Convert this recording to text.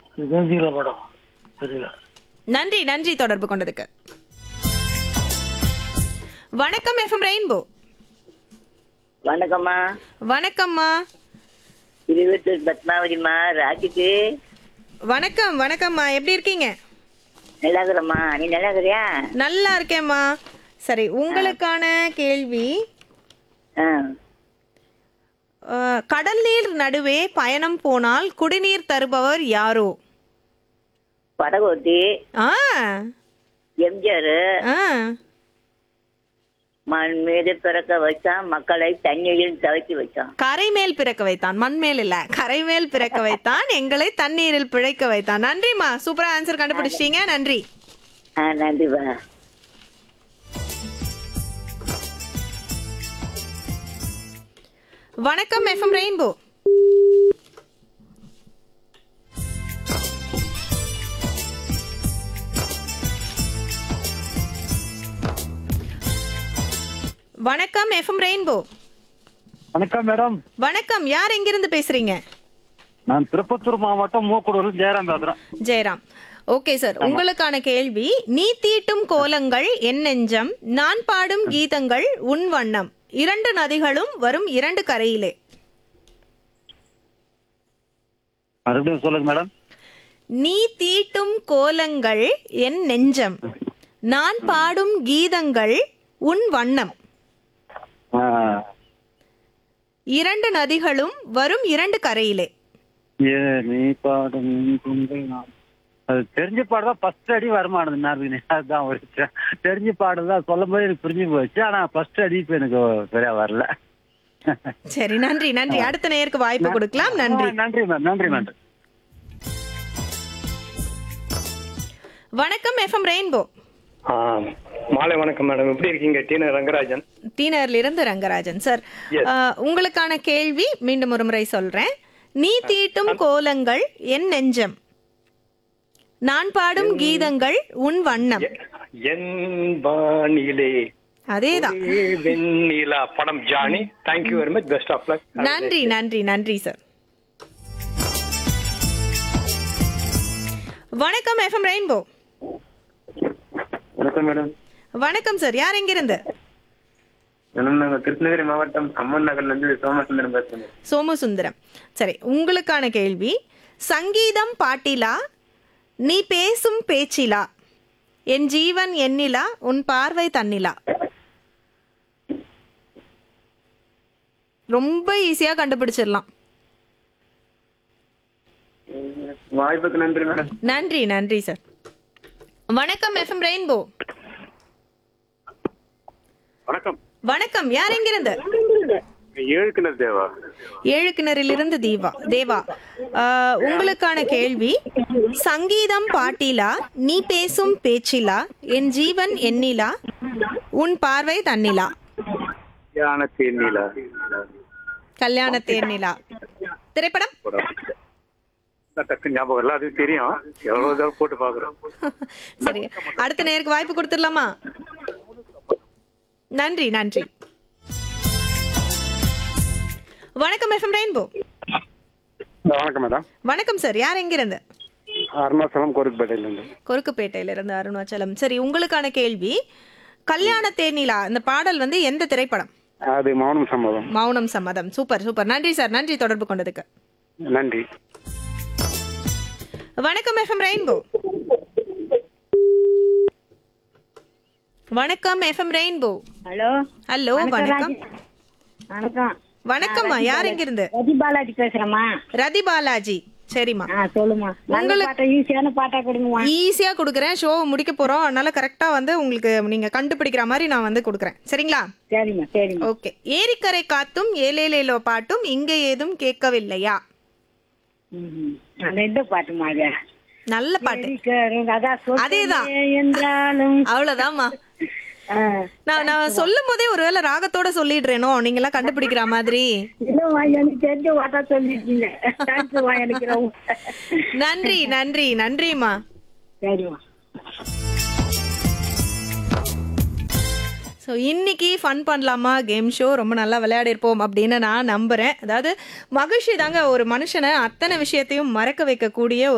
தெரிஞ்சுக்கல madam தெரியல நன்றி நன்றி தொடர்பு கொண்டதுக்கு வணக்கம் எஃப்எம் ரெயின்போ வணக்கம்மா வணக்கம்மா இருபத்தி பத்மாவதிம்மா ராஜுக்கு வணக்கம் வணக்கம்மா எப்படி இருக்கீங்க நல்லா இருக்கிறம்மா நீ நல்லா இருக்கிறியா நல்லா இருக்கேம்மா சரி உங்களுக்கான கேள்வி ஆ அஹ், கடல் நீர் நடுவே பயணம் போனால் குடிநீர் தருபவர் யாரோ படகோட்டி ஆ எம்ஜிஆர் ஆ மண் மீது பிறக்க வச்சான் மக்களை தண்ணீரில் தவிர்த்து வச்சான் கரை மேல் பிறக்க வைத்தான் மண் மேல் இல்ல கரை மேல் பிறக்க வைத்தான் எங்களை தண்ணீரில் பிழைக்க வைத்தான் நன்றிம்மா சூப்பரா ஆன்சர் கண்டுபிடிச்சிட்டீங்க நன்றி ஆ நன்றிப்பா வணக்கம் எஃப்எம் ரெயின்போ வணக்கம் எஃப்எம் ரெயின்போ வணக்கம் மேடம் வணக்கம் யார் எங்கிருந்து பேசுறீங்க நான் திருப்பத்தூர் மாவட்டம் மூக்கூடூர் ஜெயராம் பேசுறேன் ஜெயராம் ஓகே சார் உங்களுக்கான கேள்வி நீ தீட்டும் கோலங்கள் என் நெஞ்சம் நான் பாடும் கீதங்கள் உன் வண்ணம் இரண்டு நதிகளும் வரும் இரண்டு கரையிலே மறுபடியும் சொல்லுங்க மேடம் நீ தீட்டும் கோலங்கள் என் நெஞ்சம் நான் பாடும் கீதங்கள் உன் வண்ணம் ஆ, இரண்டு நதிகளும் வரும் இரண்டு கரையிலே ஏ நீ பாடும் துன்பை நான். அது தெரிஞ்ச பாடுதான் ஃபர்ஸ்ட் அடி வருமானது நேரத்துக்கு அதுதான் ஒரு விஷயம். தெரிஞ்ச பாடுதான் சொல்லும் போது எனக்கு புரிஞ்சு போச்சு ஆனா ஃபர்ஸ்ட் அடி இப்ப எனக்கு சரியா வரல சரி நன்றி நன்றி அடுத்த நேருக்கு வாய்ப்பு கொடுக்கலாம் நன்றி ஆ, நன்றி மேம் நன்றி மேம் வணக்கம் எஃப்எம் ரெயின்போ ஆ, மாலை வணக்கம் மேடம் எப்படி இருக்கீங்க டீன ரங்கராஜன் டீனர்ல இருந்து ரங்கராஜன் சார் Yes. அஹ், உங்களுக்கான கேள்வி மீண்டும் ஒரு முறை சொல்றேன் நீ தீட்டும் கோலங்கள் என் நெஞ்சம் நான் பாடும் கீதங்கள் உன் வண்ணம் என் வானிலே அதேதான் ஒரே வெண்ணிலா படம் Johnny thank you very much best of luck நன்றி நன்றி நன்றி சார் வணக்கம் எஃப்எம் ரெயின்போ வணக்கம் மேடம் வணக்கம் சார் யார் எங்கிருந்து மேடம் நாங்க கிருஷ்ணகிரி மாவட்டம் அம்மன் நகர்ல இருந்து சோமசுந்தரம் பேசுறேன் சோமசுந்தரம் சரி உங்களுக்கான கேள்வி சங்கீதம் பாட்டிலா நீ பேசும் பேச்சிலா என் ஜீவன் எண்ணிலா உன் பார்வை தன்னிலா ரொம்ப ஈஸியா கண்டுபிடிச்சிடலாம் வாய்ப்புக்கு நன்றி மேடம் நன்றி நன்றி சார் வணக்கம் எஃப்எம் ரெயின்போ வணக்கம் வணக்கம் யார் எங்கிருந்து ஏழுக்கிணர் தேவா ஏழு கிணறிலிருந்து தீவா தேவா ஆஹ், உங்களுக்கான கேள்வி சங்கீதம் பாட்டிலா நீ பேசும் பேச்சிலா என் ஜீவன் எண்ணிலா உன் பார்வை தன்னிலா யான தேநீலா கல்யாண தேர்நிலா திரைப்படம் டக்கு ஞாபகம் இல்ல அது தெரியும் எவ்வளவு தடவை போட்டு பாக்குறோம் சரி அடுத்த நேருக்கு வாய்ப்பு கொடுத்துடலாமா நன்றி நன்றி வணக்கம் எஃப்எம் ரெயின்போ வணக்கம் மேடம் வணக்கம் சார் யார் எங்கிருந்து அருணாச்சலம் கோரிக்கப்பேட்டையில இருந்து கொருக்குப்பேட்டையில இருந்து அருணாச்சலம் சரி உங்களுக்கான கேள்வி கல்யாண தேனிலா இந்த பாடல் வந்து எந்த திரைப்படம் அது மௌனம் சம்மதம் மௌனம் சம்மதம் சூப்பர் சூப்பர் நன்றி சார் நன்றி தொடர்பு கொண்டதுக்கு நன்றி வணக்கம் எஃப்எம் ரெயின்போ வணக்கம் எஃப்எம் ரெயின்போ ஹலோ ஹலோ வணக்கம் வணக்கம் வணக்கம்மா யார் எங்கிருந்து ரதி பாலாஜி பேசுறேம்மா ரதி பாலாஜி சரிம்மா ஆ சொல்லுமா நல்ல உங்களுக்கு- பாட்டா ஈஸியான பாட்டா கொடுங்கம்மா ஈஸியா கொடுக்குறேன் ஷோ முடிக்க போறோம் அதனால கரெக்டா வந்து உங்களுக்கு நீங்க கண்டுபிடிக்கிற மாதிரி நான் வந்து கொடுக்குறேன் சரிங்களா சரிம்மா சரிம்மா ஓகே ஏரிக்கரை காத்தும் ஏலேலேலோ பாட்டும் இங்க ஏதும் கேட்கவில்லையா ம்ஹும். அந்த இந்த பாட்டுமா அது நல்ல பாட்டு இருக்கிறது, அதான் சொற்களே அதேதான். என்றாலும் அவ்வளவுதாம்மா ஆ. நான் நான் சொல்லும் போதே ஒருவேளை ராகத்தோட சொல்லிடுறேனோ நீங்க எல்லாம் கண்டுபிடிக்கிற மாதிரி இல்லம்மா எனக்கு தெரிஞ்ச பாட்டா சொல்லிருக்கீங்க தேங்க்ஸ்மா எனக்கு ரொம்ப. நன்றி நன்றி நன்றிம்மா சரிம்மா ஸோ இன்னைக்கு ஃபன் பண்ணலாமா கேம் ஷோ ரொம்ப நல்லா விளையாடிருப்போம் அப்படின்னு நான் நம்புறேன் அதாவது மகிழ்ச்சி தாங்க ஒரு மனுஷனை அத்தனை விஷயத்தையும் மறக்க வைக்கக்கூடிய